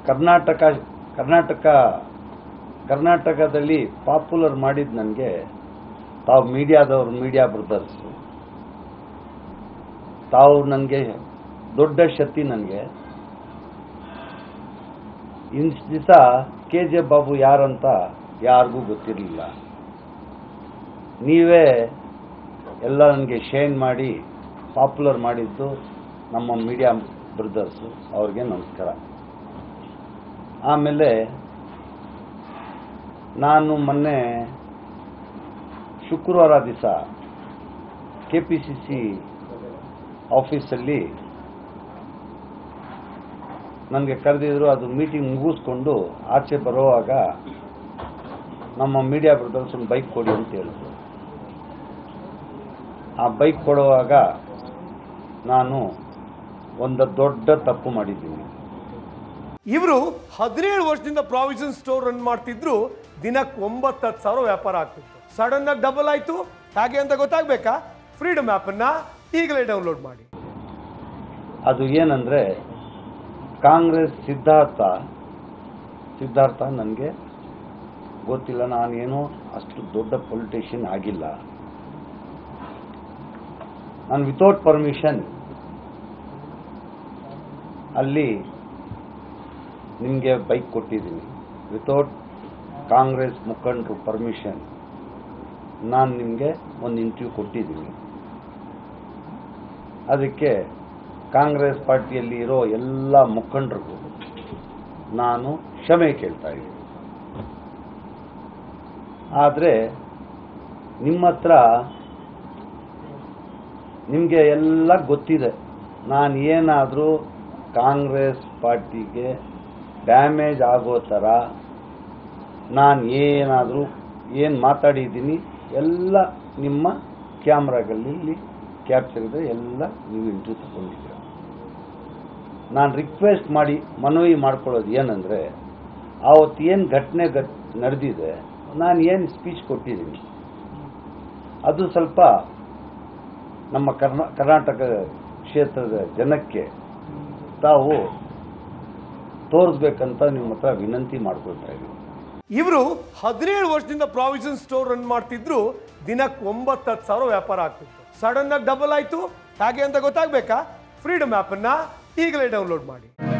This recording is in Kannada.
ಕರ್ನಾಟಕ ಕರ್ನಾಟಕ ಕರ್ನಾಟಕದಲ್ಲಿ ಪಾಪ್ಯುಲರ್ ಮಾಡಿದ್ದು ನನಗೆ ತಾವು ಮೀಡಿಯಾದವರು ಮೀಡಿಯಾ ಬ್ರದರ್ಸು ತಾವು ನನಗೆ ದೊಡ್ಡ ಶಕ್ತಿ ನನಗೆ ಇನ್ಸ್ ದಿವಸ ಕೆ ಜೆ ಬಾಬು ಯಾರಂತ ಯಾರಿಗೂ ಗೊತ್ತಿರಲಿಲ್ಲ ನೀವೇ ಎಲ್ಲ ನನಗೆ ಶೇನ್ ಮಾಡಿ ಪಾಪ್ಯುಲರ್ ಮಾಡಿದ್ದು ನಮ್ಮ ಮೀಡಿಯಾ ಬ್ರದರ್ಸು ಅವ್ರಿಗೆ ನಮಸ್ಕಾರ ಆಮೇಲೆ ನಾನು ಮೊನ್ನೆ ಶುಕ್ರವಾರ ದಿವಸ ಕೆ ಪಿ ಸಿ ಸಿ ಆಫೀಸಲ್ಲಿ ನನಗೆ ಕರೆದಿದ್ರು ಅದು ಮೀಟಿಂಗ್ ಮುಗಿಸ್ಕೊಂಡು ಆಚೆ ಬರುವಾಗ ನಮ್ಮ ಮೀಡಿಯಾ ಬ್ರದರ್ಸ್ ಒಂದು ಬೈಕ್ ಕೊಡಿ ಅಂತ ಹೇಳಿದ್ರು ಆ ಬೈಕ್ ಕೊಡುವಾಗ ನಾನು ಒಂದು ದೊಡ್ಡ ತಪ್ಪು ಮಾಡಿದ್ದೀನಿ ಇವರು ಹದಿನೇಳು ವರ್ಷದಿಂದ ಪ್ರಾವಿಷನ್ ಸ್ಟೋರ್ ರನ್ ಮಾಡ್ತಿದ್ರು ದಿನಕ್ಕೆ ಒಂಬತ್ತು ಹತ್ತು ಸಾವಿರ ವ್ಯಾಪಾರ ಆಗ್ತಿತ್ತು ಸಡನ್ ಆಗಿ ಡಬಲ್ ಆಯ್ತು ಹೇಗೆ ಅಂತ ಗೊತ್ತಾಗ್ಬೇಕಾ ಫ್ರೀಡಮ್ ಅನ್ನ ಈಗಲೇ ಡೌನ್ಲೋಡ್ ಮಾಡಿ ಅದು ಏನಂದರೆ ಕಾಂಗ್ರೆಸ್ ಸಿದ್ಧಾರ್ಥ ಸಿದ್ಧಾರ್ಥ ನನಗೆ ಗೊತ್ತಿಲ್ಲ ನಾನೇನೋ ಅಷ್ಟು ದೊಡ್ಡ ಪೊಲಿಟಿಷಿಯನ್ ಆಗಿಲ್ಲ ನಾನು ವಿತೌಟ್ ಪರ್ಮಿಷನ್ ಅಲ್ಲಿ ನಿಮಗೆ ಬೈಕ್ ಕೊಟ್ಟಿದ್ದೀನಿ ವಿತೌಟ್ ಕಾಂಗ್ರೆಸ್ ಮುಖಂಡರು ಪರ್ಮಿಷನ್ ನಾನು ನಿಮಗೆ ಒಂದು ಇಂಟರ್ವ್ಯೂ ಕೊಟ್ಟಿದ್ದೀನಿ ಅದಕ್ಕೆ ಕಾಂಗ್ರೆಸ್ ಪಾರ್ಟಿಯಲ್ಲಿ ಇರೋ ಎಲ್ಲ ಮುಖಂಡರಿಗೂ ನಾನು ಕ್ಷಮೆ ಕೇಳ್ತಾ ಇದ್ದೀನಿ ಆದರೆ ನಿಮ್ಮ ಹತ್ರ ನಿಮಗೆ ಎಲ್ಲ ಗೊತ್ತಿದೆ ನಾನು ಏನಾದರೂ ಕಾಂಗ್ರೆಸ್ ಪಾರ್ಟಿಗೆ ಡ್ಯಾಮೇಜ್ ಆಗೋ ಥರ ನಾನು ಏನಾದರೂ ಏನು ಮಾತಾಡಿದ್ದೀನಿ ಎಲ್ಲ ನಿಮ್ಮ ಕ್ಯಾಮ್ರಾಗಳಲ್ಲಿ ಕ್ಯಾಪ್ಚರ್ ಇದೆ ಎಲ್ಲ ನೀವು ಇಂಟ್ರ್ಯೂ ತಗೊಂಡಿದ್ದೀರ ನಾನು ರಿಕ್ವೆಸ್ಟ್ ಮಾಡಿ ಮನವಿ ಮಾಡ್ಕೊಳ್ಳೋದು ಏನಂದರೆ ಆವತ್ತು ಏನು ಘಟನೆ ಘಟ್ ನಡೆದಿದೆ ನಾನು ಏನು ಸ್ಪೀಚ್ ಕೊಟ್ಟಿದ್ದೀನಿ ಅದು ಸ್ವಲ್ಪ ನಮ್ಮ ಕರ್ನಾ ಕರ್ನಾಟಕ ಕ್ಷೇತ್ರದ ಜನಕ್ಕೆ ತಾವು ತೋರಿಸ್ಬೇಕಂತ ನಿಮ್ಮ ಹತ್ರ ವಿನಂತಿ ಮಾಡ್ಕೊಳ್ತಾ ಇದ್ದೀನಿ ಇವರು ಹದಿನೇಳು ವರ್ಷದಿಂದ ಪ್ರಾವಿಷನ್ ಸ್ಟೋರ್ ರನ್ ಮಾಡ್ತಿದ್ರು ದಿನಕ್ಕೆ ಒಂಬತ್ತು ಹತ್ತು ಸಾವಿರ ವ್ಯಾಪಾರ ಆಗ್ತಿತ್ತು ಸಡನ್ ಆಗಿ ಡಬಲ್ ಆಯ್ತು ಹೇಗೆ ಅಂತ ಗೊತ್ತಾಗ್ಬೇಕಾ ಫ್ರೀಡಮ್ ಅನ್ನ ಈಗಲೇ ಡೌನ್ಲೋಡ್ ಮಾಡಿ